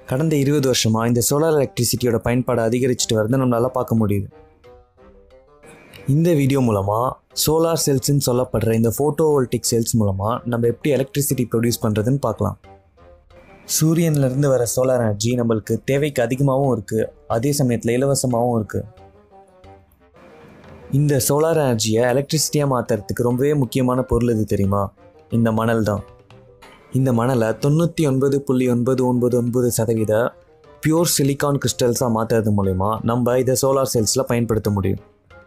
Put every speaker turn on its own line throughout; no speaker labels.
கடந்த இருபது வருஷமாக இந்த சோலார் எலக்ட்ரிசிட்டியோட பயன்பாடு அதிகரிச்சுட்டு வரதை நம்மளால் பார்க்க முடியுது இந்த வீடியோ மூலமாக சோலார் செல்ஸ்ன்னு சொல்லப்படுற இந்த ஃபோட்டோவோல்டிக் செல்ஸ் மூலமாக நம்ம எப்படி எலக்ட்ரிசிட்டி ப்ரொடியூஸ் பண்ணுறதுன்னு பார்க்கலாம் சூரியன்லேருந்து வர சோலார் எனர்ஜி நம்மளுக்கு தேவைக்கு அதிகமாகவும் இருக்குது அதே சமயத்தில் இலவசமாகவும் இருக்குது இந்த சோலார் எனர்ஜியை எலக்ட்ரிசிட்டியாக மாற்றுறதுக்கு ரொம்பவே முக்கியமான பொருள் இது தெரியுமா இந்த மணல் தான் இந்த மணலை தொண்ணூற்றி ஒன்பது புள்ளி ஒன்பது ஒன்பது ஒன்பது சதவீத பியூர் சிலிக்கான் கிறிஸ்டல்ஸாக மாற்றுறது மூலயமா நம்ம இதை சோலார் செல்ஸில் பயன்படுத்த முடியும்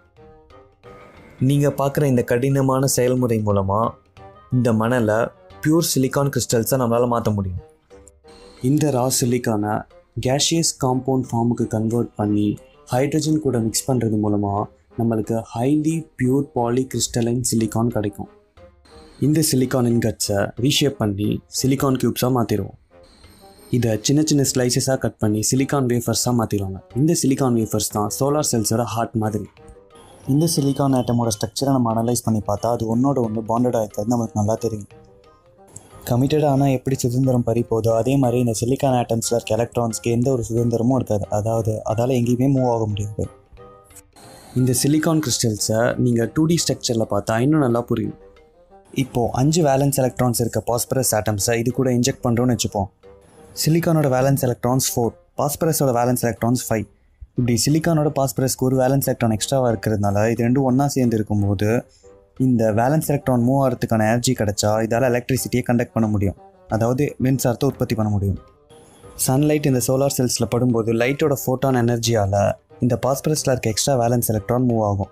நீங்கள் பார்க்குற இந்த கடினமான செயல்முறை மூலமாக இந்த மணலை பியூர் சிலிக்கான் கிறிஸ்டல்ஸாக நம்மளால் மாற்ற முடியும் இந்த ரா சிலிக்கானை கேஷியஸ் காம்பவுண்ட் ஃபார்முக்கு கன்வெர்ட் பண்ணி ஹைட்ரஜன் கூட மிக்ஸ் பண்ணுறது மூலமாக நம்மளுக்கு highly pure polycrystalline silicon கிடைக்கும் இந்த சிலிக்கான் இன்கட்ஸை ரீஷேப் பண்ணி சிலிக்கான் க்யூப்ஸாக மாற்றிடுவோம் இதை சின்ன சின்ன ஸ்லைசஸாக கட் பண்ணி சிலிக்கான் வேஃபர்ஸாக மாற்றிடுவாங்க இந்த சிலிக்கான் வேஃபர்ஸ் தான் சோலார் செல்ஸோட ஹார்ட் மாதிரி இந்த சிலிக்கான் ஆட்டமோட ஸ்ட்ரக்சரை நம்ம அனலைஸ் பண்ணி பார்த்தா அது ஒன்றோட ஒன்று பாண்டடாக இருக்கிறது நமக்கு நல்லா தெரியும் கமிட்டடாக ஆனால் எப்படி சுதந்திரம் பறி போதோ அதே மாதிரி இந்த சிலிக்கான் ஆட்டம்ஸில் இருக்க எலக்ட்ரான்ஸ்க்கு எந்த ஒரு சுதந்திரமும் இருக்காது அதாவது அதால் எங்கேயுமே மூவ் ஆக முடியாது இந்த சிலிக்கான் கிறிஸ்டல்ஸை நீங்கள் டூ டி ஸ்ட்ரக்சரில் பார்த்தா இன்னும் நல்லா புரியும் இப்போது அஞ்சு வேலன்ஸ் எலக்ட்ரான்ஸ் இருக்க பாஸ்பரஸ் ஆட்டம்ஸை இது கூட இன்ஜெக்ட் பண்ணுறோன்னு வச்சுப்போம் சிலிக்கானோட வேலன்ஸ் எலக்ட்ரான்ஸ் ஃபோர் பாஸ்பரஸோட வேலன்ஸ் எலக்ட்ரான்ஸ் ஃபைவ் இப்படி சிலிக்கானோட பாஸ்பரஸ்க்கு ஒரு வேலன்ஸ் எலக்ட்ரான் எக்ஸ்ட்ராவாக இருக்கிறதுனால இது ரெண்டும் ஒன்றா சேர்ந்து இருக்கும்போது இந்த வேலன்ஸ் எலக்ட்ரான் மூவ் ஆகிறதுக்கான எனர்ஜி கிடச்சா இதால் எலக்ட்ரிசிட்டியை கண்டக்ட் பண்ண முடியும் அதாவது மின்சாரத்தை உற்பத்தி பண்ண முடியும் சன்லைட் இந்த சோலார் செல்ஸில் படும்போது லைட்டோட ஃபோட்டான் எனர்ஜியால் இந்த பாஸ்பரஸில் இருக்க எக்ஸ்ட்ரா வேலன்ஸ் எலக்ட்ரான் மூவ் ஆகும்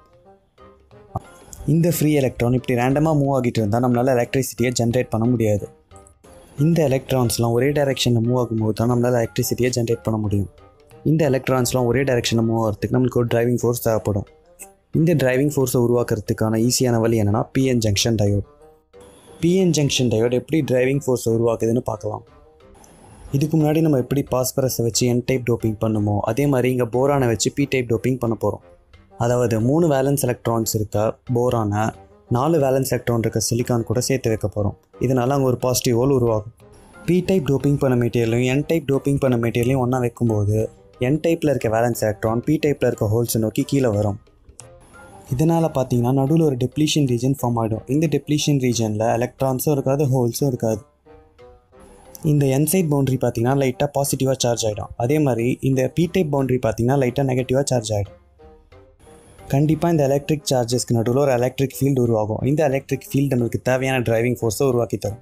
இந்த ஃப்ரீ எலக்ட்ரான் இப்படி ரேண்டமாக மூவ் ஆகிட்டு இருந்தால் நம்மளால் எலக்ட்ரிசிட்டியை ஜென்ரேட் பண்ண முடியாது இந்த எலக்ட்ரான்ஸ்லாம் ஒரே டைரெக்ஷனில் மூவ் ஆகும்போது தான் நம்மளால் எலக்ட்ரிசிட்டியை ஜென்ரேட் பண்ண முடியும் இந்த எலக்ட்ரான்ஸ்லாம் ஒரே டைரெக்ஷனில் மூவ் ஆகிறதுக்கு நம்மளுக்கு ஒரு டிரைவிங் ஃபோர்ஸ் தேவைப்படும் இந்த டிரைவிங் ஃபோர்ஸை உருவாக்குறதுக்கான ஈஸியான வழி என்னென்னா PN junction diode PN junction diode எப்படி டிரைவிங் ஃபோர்ஸை உருவாக்குதுன்னு பார்க்கலாம் இதுக்கு முன்னாடி நம்ம எப்படி பாஸ்பரஸை வச்சு என் டைப் டோப்பிங் பண்ணுமோ அதே மாதிரி இங்கே போரானை வச்சு பி டைப் டோப்பிங் பண்ண போகிறோம் அதாவது மூணு வேலன்ஸ் எலக்ட்ரான்ஸ் இருக்க போரானை நாலு வேலன்ஸ் எலக்ட்ரான் இருக்க சிலிக்கான் கூட சேர்த்து வைக்க போகிறோம் இதனால் அங்கே ஒரு பாசிட்டிவ் ஹோல் உருவாகும் பி டைப் டோப்பிங் பண்ண மெட்டீரியலையும் என் டைப் டோப்பிங் பண்ண மெட்டீரியலையும் ஒன்றா வைக்கும்போது என் டைப்பில் இருக்க வேலன்ஸ் எலக்ட்ரான் பி டைப்பில் இருக்க ஹோல்ஸை நோக்கி கீழே வரும் இதனால் பார்த்தீங்கன்னா நடுவில் ஒரு டெப்ளீஷன் ரீஜன் ஃபார்ம் ஆகிடும் இந்த டெப்ளீஷன் ரீஜனில் எலக்ட்ரான்ஸும் இருக்காது ஹோல்ஸும் இருக்காது இந்த என்சைட் பவுண்ட்ரி பார்த்தீங்கன்னா லைட்டாக பாசிட்டிவாக சார்ஜ் ஆகிடும் அதே மாதிரி இந்த பி டைப் பவுண்ட்ரி பார்த்தீங்கன்னா லைட்டாக நெகட்டிவாக சார்ஜ் ஆகிடும் கண்டிப்பாக இந்த எலக்ட்ரிக் சார்ஜஸ்க்கு நடுவில் ஒரு எலக்ட்ரிக் ஃபீல்டு உருவாகும் இந்த எலக்ட்ரிக் ஃபீல்டு நம்மளுக்கு தேவையான டிரைவிங் ஃபோர்ஸை உருவாக்கி தரும்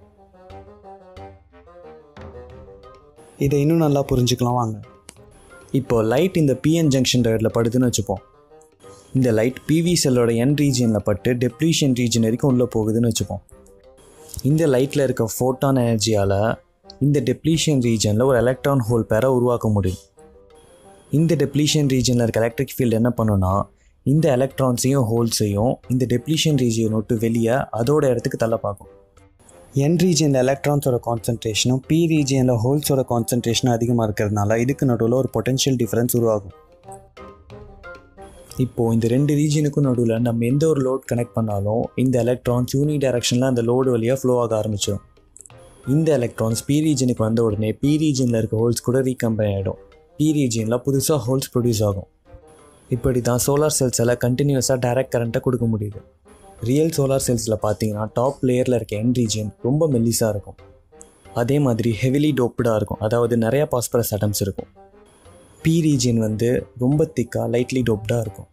இதை இன்னும் நல்லா புரிஞ்சுக்கலாம் வாங்க இப்போ லைட் இந்த பிஎன் ஜங்ஷன் டயரில் படுதுன்னு வச்சுப்போம் இந்த லைட் பிவி செல்லோட என் ரீஜியனில் பட்டு டெப்ளீஷன் ரீஜன் வரைக்கும் உள்ளே போகுதுன்னு வச்சுப்போம் இந்த லைட்டில் இருக்க ஃபோட்டான் எனர்ஜியால் இந்த டெப்ளீஷன் ரீஜனில் ஒரு எலக்ட்ரான் ஹோல் பேரை உருவாக்க முடியும் இந்த டெப்ளீஷன் ரீஜனில் இருக்க எலக்ட்ரிக் ஃபீல்டு என்ன பண்ணுன்னா இந்த எலக்ட்ரான்ஸையும் ஹோல்ஸையும் இந்த டெப்ளீஷன் ரீஜியன் விட்டு வெளியே அதோட இடத்துக்கு தள்ள பார்க்கும் என் ரீஜியனில் எலக்ட்ரான்ஸோட கான்சன்ட்ரேஷனும் பி ரீஜியனில் ஹோல்ஸோட கான்சன்ட்ரேஷனும் அதிகமாக இருக்கிறதுனால இதுக்கு நடுவில் ஒரு பொட்டென்ஷியல் டிஃப்ரென்ஸ் உருவாகும் இப்போது இந்த ரெண்டு ரீஜனுக்கும் நடுவில் நம்ம எந்த ஒரு லோட் கனெக்ட் பண்ணாலும் இந்த எலக்ட்ரான்ஸ் யூனி டைரக்ஷனில் அந்த லோடு வழியாக ஃப்ளோ ஆக ஆரம்பிச்சிடும் இந்த எலக்ட்ரான்ஸ் பி ரீஜனுக்கு வந்த உடனே பி ரீஜனில் இருக்க ஹோல்ஸ் கூட ரீகம்பைன் ஆகிடும் பி ரீஜனில் புதுசாக ஹோல்ஸ் ப்ரொடியூஸ் ஆகும் இப்படி தான் சோலார் செல்ஸ் எல்லாம் கண்டினியூஸாக டைரக்ட் கரண்ட்டை கொடுக்க முடியுது ரியல் சோலார் செல்ஸில் பார்த்தீங்கன்னா டாப் லேயரில் இருக்க என் ரீஜன் ரொம்ப மெல்லிஸாக இருக்கும் அதே மாதிரி ஹெவிலி டோப்டாக இருக்கும் அதாவது நிறையா பாஸ்பரஸ் அட்டம்ஸ் இருக்கும் பி ரீஜன் வந்து ரொம்ப திக்காக லைட்லி டோப்டாக இருக்கும்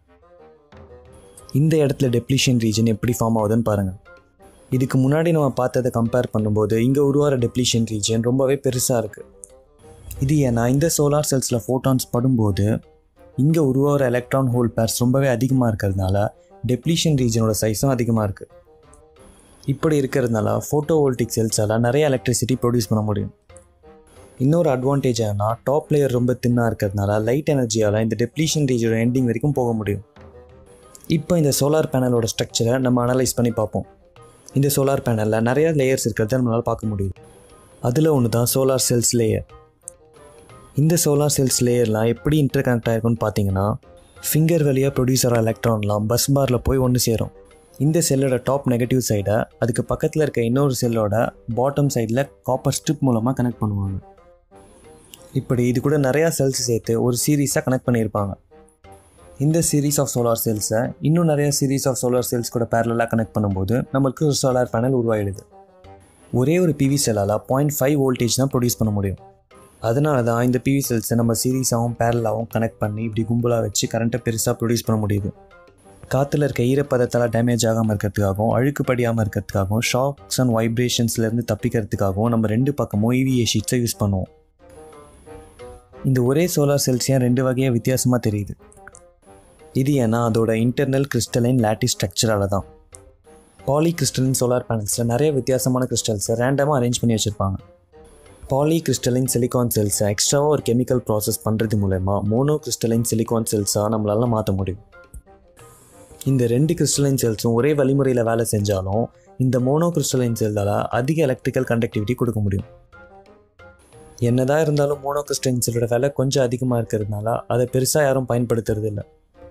இந்த இடத்துல டெப்ளிஷன் ரீஜன் எப்படி ஃபார்ம் ஆகுதுன்னு பாருங்கள் இதுக்கு முன்னாடி நம்ம பார்த்ததை கம்பேர் பண்ணும்போது இங்கே உருவாகிற டெப்ளிஷன் ரீஜன் ரொம்பவே பெருசாக இருக்குது இது ஏன்னா இந்த சோலார் செல்ஸில் ஃபோட்டான்ஸ் படும்போது இங்கே உருவாகிற எலக்ட்ரான் ஹோல் பேர்ஸ் ரொம்பவே அதிகமாக இருக்கிறதுனால டெப்ளீஷன் ரீஜனோட சைஸும் அதிகமாக இருக்குது இப்படி இருக்கிறதுனால ஃபோட்டோ வோல்டிக் செல்ஸால் நிறைய எலக்ட்ரிசிட்டி ப்ரொடியூஸ் பண்ண முடியும் இன்னொரு அட்வான்டேஜ் என்னன்னா டாப் லேயர் ரொம்ப தின்னாக இருக்கிறதுனால லைட் எனர்ஜியால் இந்த டெப்ளீஷன் ரீஜனோட எண்டிங் வரைக்கும் போக முடியும் இப்போ இந்த சோலார் பேனலோட ஸ்ட்ரக்சரை நம்ம அனலைஸ் பண்ணி பார்ப்போம் இந்த சோலார் பேனலில் நிறைய லேயர்ஸ் இருக்கிறத நம்மளால் பார்க்க முடியுது அதில் ஒன்று தான் சோலார் செல்ஸ் லேயர் இந்த சோலார் செல்ஸ் லேயர்லாம் எப்படி இன்டர் கனெக்ட் ஆகிருக்குன்னு பார்த்தீங்கன்னா ஃபிங்கர் வழியாக ப்ரொடியூஸ் ஆகிற எலக்ட்ரான்லாம் பஸ் பாரில் போய் ஒன்று சேரும் இந்த செல்லோட டாப் நெகட்டிவ் சைடை அதுக்கு பக்கத்தில் இருக்க இன்னொரு செல்லோட பாட்டம் சைடில் காப்பர் ஸ்ட்ரிப் மூலமாக கனெக்ட் பண்ணுவாங்க இப்படி இது கூட நிறையா செல்ஸ் சேர்த்து ஒரு சீரீஸாக கனெக்ட் பண்ணியிருப்பாங்க இந்த சீரீஸ் ஆஃப் சோலார் செல்ஸை இன்னும் நிறைய சீரீஸ் ஆஃப் சோலார் செல்ஸ் கூட பேரலாக கனெக்ட் பண்ணும்போது நம்மளுக்கு ஒரு சோலார் பேனல் உருவாயிடுது ஒரே ஒரு பிவி செல்லால் பாயிண்ட் ஃபைவ் வோல்டேஜ் தான் ப்ரொடியூஸ் பண்ண முடியும் அதனால தான் இந்த பிவி செல்ஸை நம்ம சீரீஸாகவும் பேரலாகவும் கனெக்ட் பண்ணி இப்படி கும்பலாக வச்சு கரண்ட்டை பெருசாக ப்ரொடியூஸ் பண்ண முடியுது காற்றுல இருக்க ஈரப்பதத்தால் டேமேஜ் ஆகாமல் இருக்கிறதுக்காகவும் அழுக்கு படியாமல் இருக்கிறதுக்காகவும் ஷாக்ஸ் அண்ட் வைப்ரேஷன்ஸ்லேருந்து தப்பிக்கிறதுக்காகவும் நம்ம ரெண்டு பக்கமும் இவிஏ ஷீட்ஸை யூஸ் பண்ணுவோம் இந்த ஒரே சோலார் செல்ஸ் ஏன் ரெண்டு வகையாக வித்தியாசமாக தெரியுது இது ஏன்னா அதோட இன்டர்னல் கிறிஸ்டலைன் லேட்டிஸ் ஸ்ட்ரக்சரால தான் பாலி கிறிஸ்டலின் சோலார் பேனல்ஸில் நிறைய வித்தியாசமான கிறிஸ்டல்ஸை ரேண்டமாக அரேஞ்ச் பண்ணி வச்சுருப்பாங்க பாலி கிறிஸ்டலின் சிலிகான் செல்ஸை எக்ஸ்ட்ராவாக ஒரு கெமிக்கல் ப்ராசஸ் பண்ணுறது மூலயமா மோனோ கிறிஸ்டலின் சிலிகான் செல்ஸாக நம்மளால மாற்ற முடியும் இந்த ரெண்டு கிறிஸ்டலைன் செல்ஸும் ஒரே வழிமுறையில் வேலை செஞ்சாலும் இந்த மோனோ கிறிஸ்டலைன் செல்லால் அதிக எலக்ட்ரிக்கல் கண்டக்டிவிட்டி கொடுக்க முடியும் என்னதான் இருந்தாலும் மோனோ கிறிஸ்டலைன் செல்லோட விலை கொஞ்சம் அதிகமாக இருக்கிறதுனால அதை பெருசாக யாரும் பயன்படுத்துறது இல்லை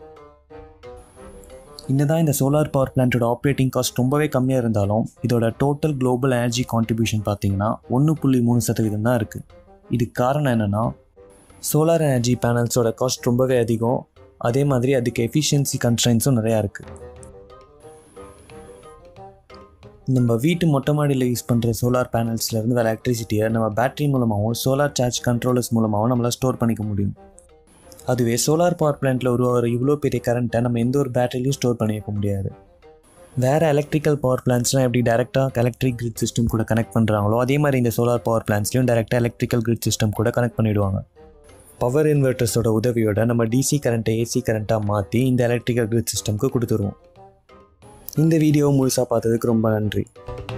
என்னதான் இந்த சோலார் பவர் பிளான்ட்டோட ஆப்ரேட்டிங் காஸ்ட் ரொம்பவே கம்மியாக இருந்தாலும் இதோட டோட்டல் குளோபல் எனர்ஜி கான்ட்ரிபியூஷன் பார்த்தீங்கன்னா ஒன்று புள்ளி மூணு சதவீதம் தான் இருக்குது இதுக்கு காரணம் என்னென்னா சோலார் எனர்ஜி பேனல்ஸோட காஸ்ட் ரொம்பவே அதிகம் அதே மாதிரி அதுக்கு எஃபிஷியன்சி கன்ஸ்ட்ரைன்ஸும் நிறையா இருக்குது நம்ம வீட்டு மொட்டை மாடியில் யூஸ் பண்ணுற சோலார் பேனல்ஸ்லேருந்து வர எலக்ட்ரிசிட்டியை நம்ம பேட்டரி மூலமாகவும் சோலார் சார்ஜ் கண்ட்ரோலர்ஸ் மூலமாகவும் நம்மளால் ஸ்டோர் பண்ணிக்க முடியும் அதுவே சோலார் பவர் பிளான்ட்டில் உருவாகிற இவ்வளோ பெரிய கரண்ட்டை நம்ம எந்த ஒரு பேட்டரிலையும் ஸ்டோர் பண்ணி வைக்க முடியாது வேறு எலக்ட்ரிக்கல் பவர் பிளான்ஸ்லாம் எப்படி டேரெக்டாக எலக்ட்ரிக் கிரிட் சிஸ்டம் கூட கனெக்ட் பண்ணுறாங்களோ அதே மாதிரி இந்த சோலார் பவர் பிளான்ஸ்லையும் டேரெக்டாக எலக்ட்ரிக்கல் கிரிட் சிஸ்டம் கூட கனெக்ட் பண்ணிவிடுவாங்க பவர் இன்வெர்ட்டர்ஸோட உதவியோட நம்ம டிசி கரண்ட்டை ஏசி கரண்ட்டாக மாற்றி இந்த எலக்ட்ரிக்கல் கிரிட் சிஸ்டம்க்கு கொடுத்துருவோம் இந்த வீடியோ முழுசாக பார்த்ததுக்கு ரொம்ப நன்றி